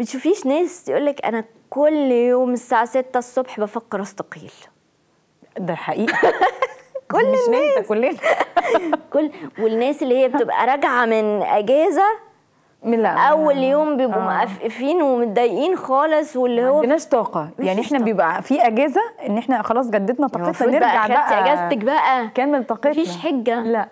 بتشوفيش ناس تقول لك انا كل يوم الساعه 6 الصبح بفكر استقيل ده حقيقه كل مش انت كلنا كل والناس اللي هي بتبقى راجعه من اجازه من لا اول يوم بيبقوا آه. مقفقفين ومتضايقين خالص واللي ما هو عندناش طاقه يعني مفيش احنا طاقة. بيبقى في اجازه ان احنا خلاص جددنا طاقتنا المفروض نرجع بقى خدتي بقى اجازتك بقى كمل طاقتنا مفيش حجه لا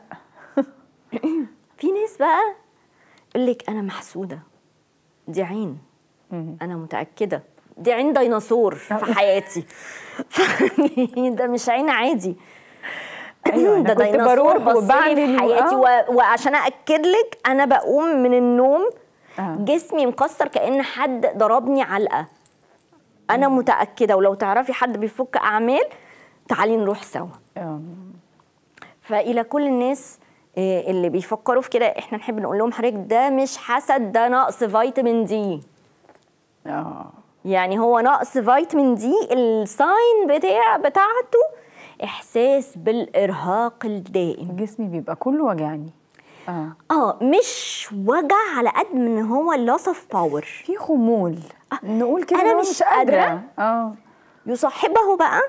في ناس بقى يقول لك انا محسوده دي عين انا متاكده دي عين ديناصور في حياتي ده مش عين عادي أيوة، أنا ده كنت ديناصور بروح بص لي وبعمل في حياتي آه. و... وعشان ااكد لك انا بقوم من النوم آه. جسمي مكسر كان حد ضربني علقه انا متاكده ولو تعرفي حد بيفك اعمال تعالي نروح سوا آه. فالى كل الناس آه، اللي بيفكروا في كده احنا نحب نقول لهم حضرتك ده مش حسد ده نقص فيتامين دي اه يعني هو نقص فيتامين دي الساين بتاع بتاعته احساس بالارهاق الدائم جسمي بيبقى كله وجعني اه اه مش وجع على قد من إن هو loss of باور في خمول نقول كده أنا إن هو مش قادرة. اه يصاحبه بقى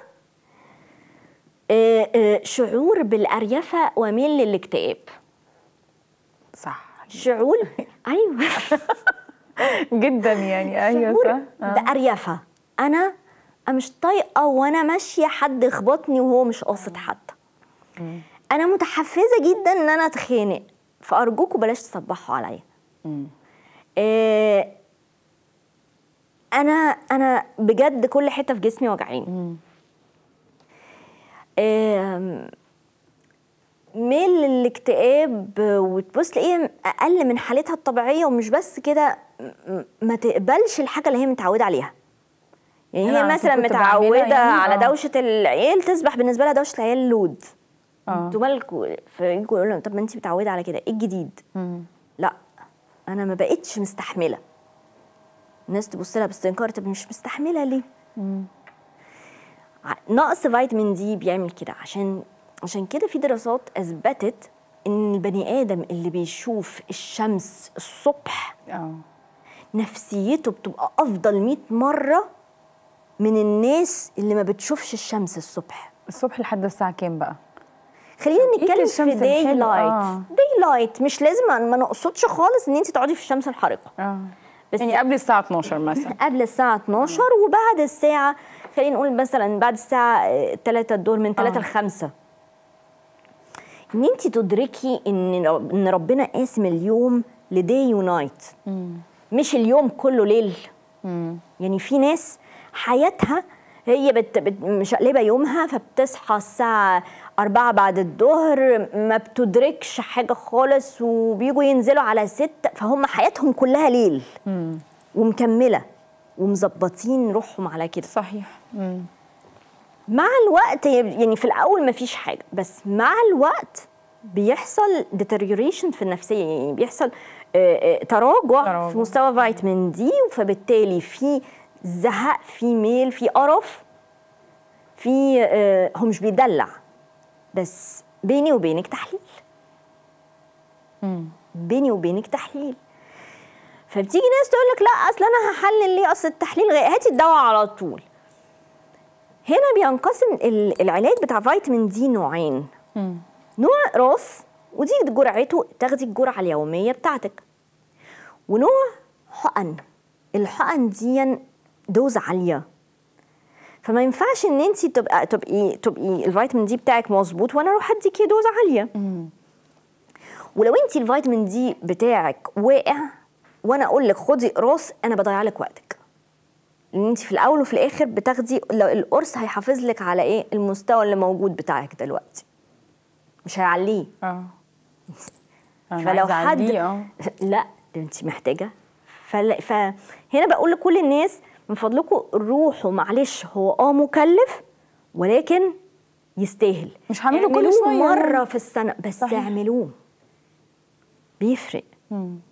آه، آه، شعور بالاريفه وميل للاكتئاب صح شعور ايوه جدا يعني ايوه شعور صح آه. بأريفة أنا أنا مش طايقة وأنا ماشية حد يخبطني وهو مش قاصد حتى أنا متحفزة جدا إن أنا أتخانق فأرجوكوا بلاش تصبحوا عليا مم. آه، أنا أنا بجد كل حتة في جسمي وجعاني مم. آم، ميل للاكتئاب وتبص تلاقيها اقل من حالتها الطبيعيه ومش بس كده م- ما تقبلش الحاجه اللي هي متعوده عليها يعني أنا هي عشان مثلا كنت بعملها متعوده يعني، على آه. دوشه العيال تصبح بالنسبه لها دوشه العيال لود اه انتوا مالكوا فيجوا يقولوا لهم طب ما انت متعوده على كده ايه الجديد مم. لا انا ما بقتش مستحمله الناس تبص لها باستنكار طب مش مستحمله ليه مم. ع- نقص فيتامين دي بيعمل كده عشان عشان كده في دراسات اثبتت ان البني ادم اللي بيشوف الشمس الصبح اه نفسيته بتبقى افضل 100 مره من الناس اللي ما بتشوفش الشمس الصبح الصبح لحد الساعه كام بقى خلينا إيه نتكلم في الشمس داي الحلوة؟ لايت آه. داي لايت مش لازم ما نقصدش خالص ان انت تقعدي في الشمس الحارقه اه بس يعني قبل الساعه 12 مثلا قبل الساعة 12 وبعد الساعة خلينا نقول مثلا بعد الساعة 3 الظهر من 3 آه. ل 5 ان انت تدركي ان رب- ان ربنا قاسم اليوم لداي ونايت مش اليوم كله ليل مم. يعني في ناس حياتها هي بت بت مشقلبة يومها فبتصحى الساعة أربعة بعد الظهر ما بتدركش حاجة خالص وبيجوا ينزلوا على ستة فهم حياتهم كلها ليل مم. ومكمله ومظبطين روحهم على كده صحيح مم. مع الوقت يعني في الاول ما فيش حاجه بس مع الوقت بيحصل deterioration في النفسيه يعني بيحصل آه، آه، تراجع تراجع. في مستوى فيتامين دي فبالتالي في زهق في ميل في قرف في آه، هو مش بيدلع بس بيني وبينك تحليل مم. بيني وبينك تحليل فبتيجي ناس تقول لك لا اصل انا هحلل ليه اصل التحليل غير هاتي الدواء على طول هنا بينقسم ال- العلاج بتاع فيتامين دي نوعين مم. نوع راس ودي جرعته تاخدي الجرعه اليوميه بتاعتك ونوع حقن الحقن دي دوز عاليه فما ينفعش ان انت تبقى تبقي تبقي الفيتامين دي بتاعك مظبوط وانا اروح اديكي دوز عاليه مم. ولو انت الفيتامين دي بتاعك واقع وانا اقول لك خدي قراص انا بضيع لك وقتك لان انت في الاول وفي الاخر بتاخدي لو القرص هيحافظ لك على ايه المستوى اللي موجود بتاعك دلوقتي مش هيعليه اه أنا فلو عايزة حد أعديه، اه لا ده انت محتاجه فل... فهنا بقول لكل الناس من فضلكم روحوا معلش هو اه مكلف ولكن يستاهل مش هعمله كل اعملوه شوية مره يعني. في السنه بس صحيح. اعملوه بيفرق مم.